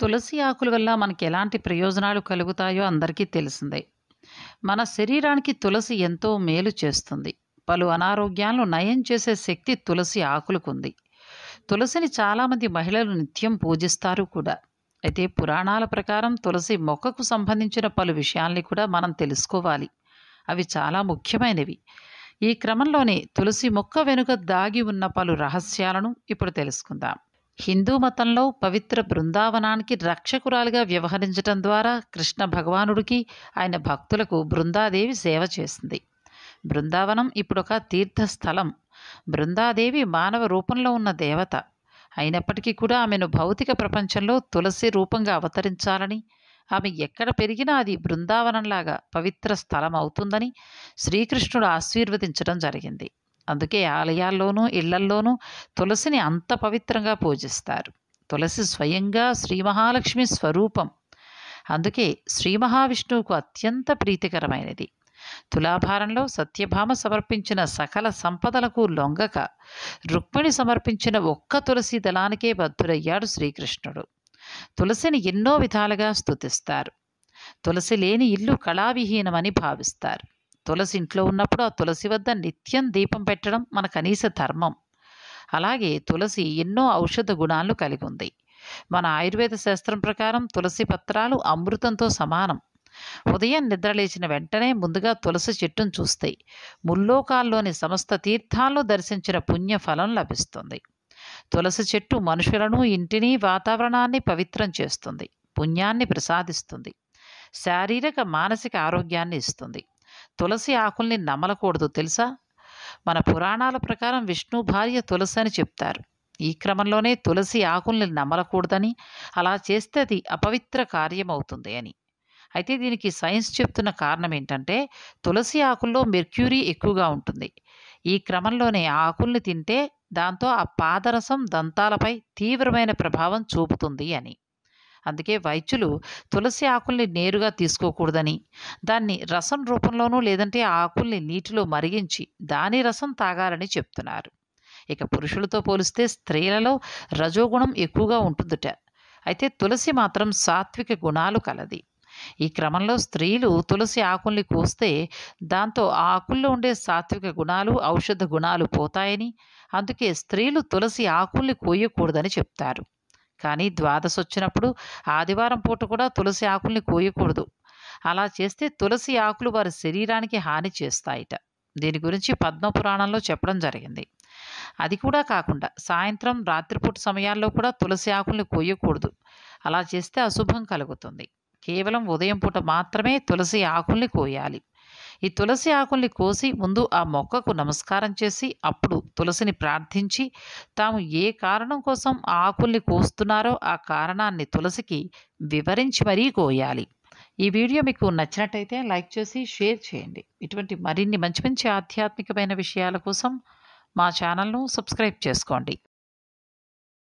తులసి ఆకుల వల్ల మనకి ఎలాంటి ప్రయోజనాలు కలుగుతాయో అందరికీ తెలిసిందే మన శరీరానికి తులసి ఎంతో మేలు చేస్తుంది పలు అనారోగ్యాలను నయం చేసే శక్తి తులసి ఆకులకుంది తులసిని చాలామంది మహిళలు నిత్యం పూజిస్తారు కూడా అయితే పురాణాల ప్రకారం తులసి మొక్కకు సంబంధించిన పలు విషయాల్ని కూడా మనం తెలుసుకోవాలి అవి చాలా ముఖ్యమైనవి ఈ క్రమంలోనే తులసి మొక్క వెనుక దాగి ఉన్న పలు రహస్యాలను ఇప్పుడు తెలుసుకుందాం హిందూ మతంలో పవిత్ర బృందావనానికి రక్షకురాలిగా వ్యవహరించడం ద్వారా కృష్ణ భగవానుడికి ఆయన భక్తులకు బృందాదేవి సేవ చేసింది బృందావనం ఇప్పుడు ఒక తీర్థస్థలం బృందాదేవి మానవ రూపంలో ఉన్న దేవత అయినప్పటికీ కూడా ఆమెను భౌతిక ప్రపంచంలో తులసి రూపంగా అవతరించాలని ఆమె ఎక్కడ పెరిగినా అది బృందావనంలాగా పవిత్ర స్థలం అవుతుందని శ్రీకృష్ణుడు ఆశీర్వదించడం జరిగింది అందుకే ఆలయాల్లోనూ ఇళ్లల్లోనూ తులసిని అంత పవిత్రంగా పూజిస్తారు తులసి స్వయంగా శ్రీ మహాలక్ష్మి స్వరూపం అందుకే శ్రీ మహావిష్ణువుకు అత్యంత ప్రీతికరమైనది తులాభారంలో సత్యభామ సమర్పించిన సకల సంపదలకు లొంగక రుక్మిణి సమర్పించిన ఒక్క తులసి దళానికే బద్ధుడయ్యాడు శ్రీకృష్ణుడు తులసిని ఎన్నో విధాలుగా స్తుతిస్తారు తులసి లేని ఇల్లు కళావిహీనమని భావిస్తారు తులసి ఇంట్లో ఉన్నప్పుడు ఆ తులసి వద్ద నిత్యం దీపం పెట్టడం మన కనీస ధర్మం అలాగే తులసి ఎన్నో ఔషధ గుణాలను కలిగి ఉంది మన ఆయుర్వేద శాస్త్రం ప్రకారం తులసి పత్రాలు అమృతంతో సమానం ఉదయం నిద్రలేచిన వెంటనే ముందుగా తులసి చెట్టును చూస్తాయి ముల్లోకాల్లోని సమస్త తీర్థాలను దర్శించిన పుణ్య ఫలం లభిస్తుంది తులసి చెట్టు మనుషులను ఇంటిని వాతావరణాన్ని పవిత్రం చేస్తుంది పుణ్యాన్ని ప్రసాదిస్తుంది శారీరక మానసిక ఆరోగ్యాన్ని ఇస్తుంది తులసి ఆకుల్ని నమలకూడదు తెలుసా మన పురాణాల ప్రకారం విష్ణు భార్య తులసి అని చెప్తారు ఈ క్రమంలోనే తులసి ఆకుల్ని నమలకూడదని అలా చేస్తే అది అపవిత్ర కార్యమవుతుంది అని అయితే దీనికి సైన్స్ చెప్తున్న కారణం ఏంటంటే తులసి ఆకుల్లో మెర్క్యూరీ ఎక్కువగా ఉంటుంది ఈ క్రమంలోనే ఆ ఆకుల్ని తింటే దాంతో ఆ పాదరసం దంతాలపై తీవ్రమైన ప్రభావం చూపుతుంది అని అందుకే వైద్యులు తులసి ఆకుల్ని నేరుగా తీసుకోకూడదని దాన్ని రసం రూపంలోనూ లేదంటే ఆ ఆకుల్ని నీటిలో మరిగించి దాని రసం తాగాలని చెప్తున్నారు ఇక పురుషులతో పోలిస్తే స్త్రీలలో రజోగుణం ఎక్కువగా ఉంటుందిట అయితే తులసి మాత్రం సాత్విక గుణాలు కలది ఈ క్రమంలో స్త్రీలు తులసి ఆకుల్ని కోస్తే దాంతో ఆ ఆకుల్లో ఉండే సాత్విక గుణాలు ఔషధ గుణాలు పోతాయని అందుకే స్త్రీలు తులసి ఆకుల్ని కోయకూడదని చెప్తారు కానీ ద్వాదశ వచ్చినప్పుడు ఆదివారం పూట కూడా తులసి ఆకుల్ని కోయకూడదు అలా చేస్తే తులసి ఆకులు వారి శరీరానికి హాని చేస్తాయిట దీని గురించి పద్మపురాణంలో చెప్పడం జరిగింది అది కూడా కాకుండా సాయంత్రం రాత్రిపూట సమయాల్లో కూడా తులసి ఆకుల్ని కోయకూడదు అలా చేస్తే అశుభం కలుగుతుంది కేవలం ఉదయం పూట మాత్రమే తులసి ఆకుల్ని కోయాలి ఈ తులసి ఆకుల్ని కోసి ముందు ఆ మొక్కకు నమస్కారం చేసి అప్పుడు తులసిని ప్రార్థించి తాము ఏ కారణం కోసం ఆ ఆకుల్ని కోస్తున్నారో ఆ కారణాన్ని తులసికి వివరించి మరీ కోయాలి ఈ వీడియో మీకు నచ్చినట్టయితే లైక్ చేసి షేర్ చేయండి ఇటువంటి మరిన్ని మంచి మంచి ఆధ్యాత్మికమైన విషయాల కోసం మా ఛానల్ను సబ్స్క్రైబ్ చేసుకోండి